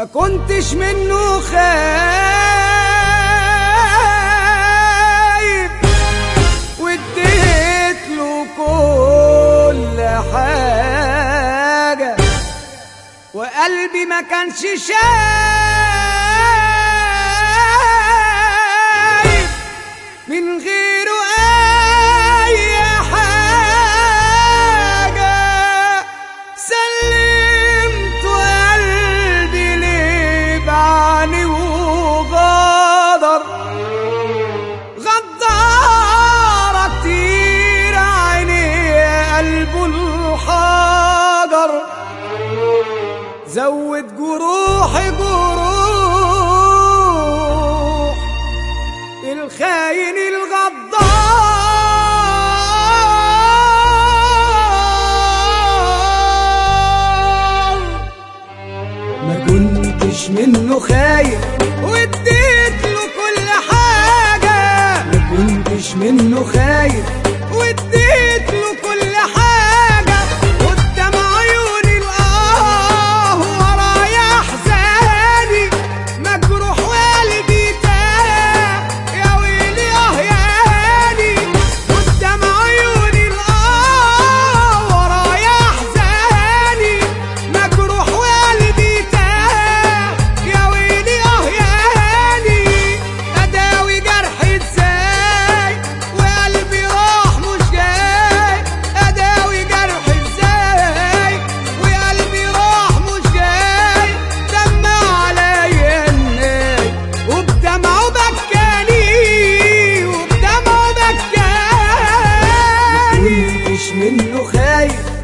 ما كنتش منه خايف واديت له كل حاجة وقلبي ما كانش شايف من غيره أي حاجة سلمت قلبي ليه بعاني وغدر غدارة كتير عيني قلبه الحجر زود جروحي جروح الخاين الغدار ما كنتش منه خايف واديت له كل حاجة ما كنتش منه خايف واديت له كل حاجة قدام عيوني الآه ورايا أحزاني مجروح والدي تاه يا ويلي آه يا هاني قدام عيوني الآه ورايا أحزاني مجروح والدي تاه يا ويلي آه يا هاني أداوي جرحي إزاي وقلبي راح مش جاي أداوي جرحي إزاي وقلبي راح مش جاي دمع عليا الناي وبدمعه بكاني وبدمعه بكاني مش منه خايف